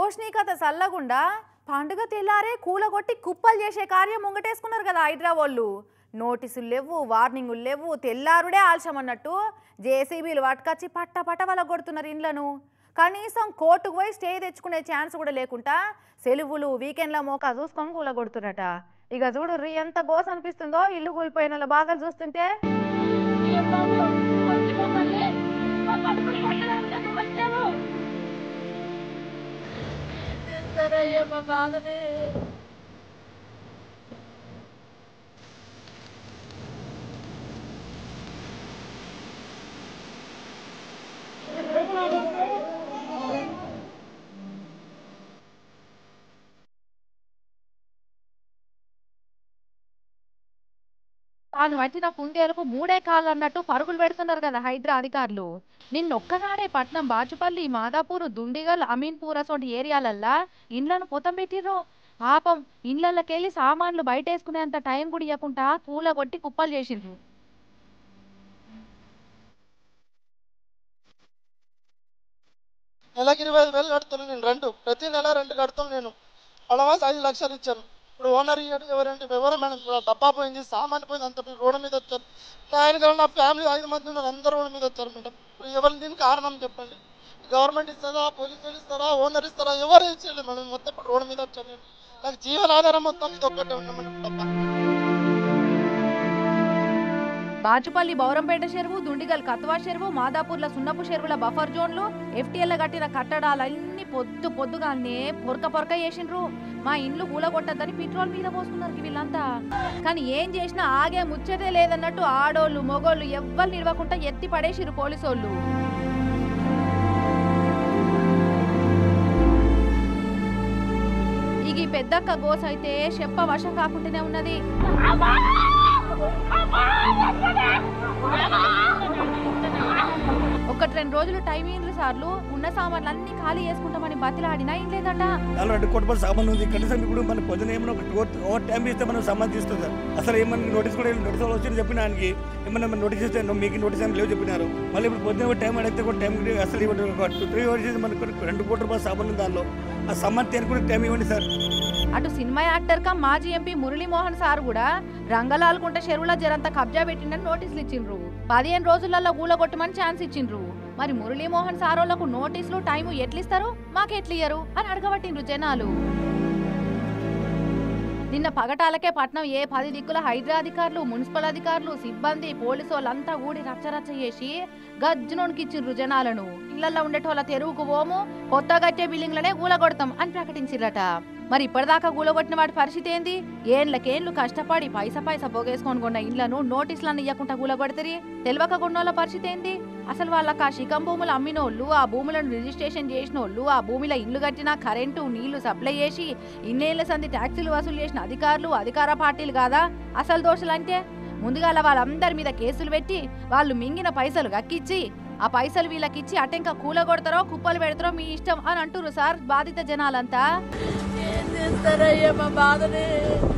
ఓష్నీ కథ చల్లగుండా పండుగ తెల్లారే కూలగొట్టి కుప్పలు చేసే కార్యం ముంగటేసుకున్నారు కదా హైడ్రా వాళ్ళు నోటీసులు లేవు వార్నింగులు లేవు తెల్లారుడే ఆలస్యం అన్నట్టు జేసీబీలు పట్టుకొచ్చి పట్ట పట్ట వాళ్ళ కొడుతున్నారు ఇండ్లను కనీసం కోర్టుకు పోయి స్టే తెచ్చుకునే ఛాన్స్ కూడా లేకుండా సెలవులు వీకెండ్ల మోకా చూసుకొని కూల కొడుతురట ఇక చూడు ఎంత గోస అనిపిస్తుందో ఇల్లు కూలిపోయిన వాళ్ళ బాధలు చూస్తుంటే తాను పట్టిన కుందేలకు మూడే కాళ్ళు అన్నట్టు పరుగులు పెడుతున్నారు కదా హైడ్రా అధికారులు నిన్నొక్కనాడే పట్నం బాచుపల్లి మాదాపూర్ దుండిగల్ అమీన్పూర్ అసోంటి ఏరియాలల్లా ఇండ్లను పొతం పెట్టిర్రు పాపం ఇండ్లకెళ్ళి సామాన్లు బయట వేసుకునేంత టైం కూడా ఇవ్వకుండా కూల కొట్టి కుప్పలు చేసిండ్రు నెలకి ఇరవై ఐదు వేలు కడతాను నేను రెంట్ ప్రతి నెల రెంట్ కడతాను నేను అడవాస్ ఐదు లక్షలు ఇచ్చాను ఇప్పుడు ఓనర్ ఇయ్యడు ఎవరంటే ఎవరు మేడం ఇప్పుడు ఆ డబ్బా పోయింది సామాన్ పోయింది అంత రోడ్డు మీద వచ్చారు నా ఆయన కాదు, నా ఫ్యామిలీ ఐదు మంది ఉన్నారు అందరూ రోడ్డు మీద వచ్చారు మేడం ఇప్పుడు ఎవరు దీనికి కారణం చెప్పండి గవర్నమెంట్ ఇస్తుందా పోలీసులు ఇస్తారా ఓనర్ ఇస్తారా ఎవరు ఇచ్చేది మేడం మొత్తం ఇప్పుడు రోడ్డు మీద వచ్చాను నేను నాకు జీవనాధారం మొత్తం ఇది ఒక్కటే ఉంది మేడం డబ్బా బాచుపల్లి బౌరంపేట చెరువు దుండిగల్ కత్వా చెరువు మాదాపూర్ల సున్నపు చెరువుల బఫర్ జోన్లు ఎఫ్టీఎల్ కట్టిన కట్టడాలన్నీ పొద్దు పొద్దుగానే పొరక పొరక చేసిండ్రు మా ఇండ్లు కూలగొట్టద్దని పెట్రోల్ మీద పోసుకున్నారు వీళ్ళంతా కానీ ఏం చేసినా ఆగే ముచ్చటే లేదన్నట్టు ఆడోళ్ళు మొగోళ్ళు ఎవ్వరు నిలవకుండా ఎత్తి పడేసిరు పోలీసోళ్ళు ఇక ఈ పెద్దక్క గోస్ అయితే చెప్ప వశం కాకుండానే ఉన్నది ఒకటి రెండు రోజులు టైం ఏంద్రు సార్లు ఉన్న సామాన్లు అన్ని ఖాళీ చేసుకుంటామని బతిలాడినా ఏం లేదట నాలుగు రెండు కోట్ల సామాన్ ఉంది కనీసం ఇప్పుడు మన పొద్దున ఏమైనా ఒక ఓవర్ ఓవర్ టైం ఇస్తే మనం సంబంధం తీస్తుంది అసలు ఏమన్నా నోటీస్ కూడా నోటీస్ వాళ్ళు వచ్చి చెప్పిన ఆయనకి ఏమన్నా మనం నోటీస్ ఇస్తే నువ్వు మీకు నోటీస్ ఏమి లేవు చెప్పినారు మళ్ళీ ఇప్పుడు పొద్దున ఒక టైం అడిగితే కూడా టైం అసలు ఇవ్వండి ఒక టూ త్రీ అవర్స్ మనకు రెండు కోట్ల రూపాయల సామాన్ ఉంది దానిలో ఆ సంబంధం తీరు కూడా టైం ఇవ్వండి సార్ అటు సినిమా యాక్టర్ కా మాజీ ఎంపీ మురళీమోహన్ సార్ కూడా రంగలాల్కుంట చెరువుల జరంతా కబ్జా పెట్టిండని నోటీసులు ఇచ్చిండ్రు పదిహేను రోజులలో కూలగొట్టమని ఛాన్స్ ఇచ్చిండ్రు మరి మురళీమోహన్ సారోళ్లకు నోటీసులు టైం ఎట్లిస్తారు మాకెట్లియ్యరు అని అడగబట్టిండ్రు జనాలు నిన్న పగటాలకే పట్నం ఏ పది దిక్కుల హైడ్రా అధికారులు మున్సిపల్ అధికారులు సిబ్బంది పోలీసు వాళ్ళంతా కూడి రచ్చరచ్చ చేసి గజ్జునోనికిచ్చిండ్రు జనాలను ఇళ్లలో ఉండేటోళ్ళ తెరువుకు పోము కొత్త కట్టే బిల్డింగ్లనే కూలగొడతాం అని ప్రకటించిర్రట మరి ఇప్పటిదాకా కూలగొట్టిన వాడి పరిస్థితి ఏంది ఏండ్లకేండ్లు కష్టపడి పైస పైస పోగేసుకొని కొన్న ఇండ్లను నోటీసులను ఇవ్వకుండా కూలగొడతారి తెలియక కొన్నోళ్ళ పరిస్థితి ఏంది అసలు వాళ్ళకి ఆ శిఖం భూములు అమ్మినోళ్ళు ఆ భూములను రిజిస్ట్రేషన్ చేసినోళ్ళు ఆ భూమిలో ఇల్లు కట్టినా కరెంటు నీళ్లు సప్లై చేసి ఇన్నేళ్ల సంది ట్యాక్సీలు వసూలు చేసిన అధికారులు అధికార పార్టీలు కాదా అసలు దోషులు అంటే ముందుగాల వాళ్ళందరి మీద కేసులు పెట్టి వాళ్ళు మింగిన పైసలు గక్కిచ్చి ఆ పైసలు వీళ్ళకిచ్చి అటెంక కూలగొడతారో కుప్పలు పెడతారో మీ ఇష్టం అని అంటున్నారు సార్ బాధిత జనాలంతా ఏం చేస్తారయ్యా మా బాధని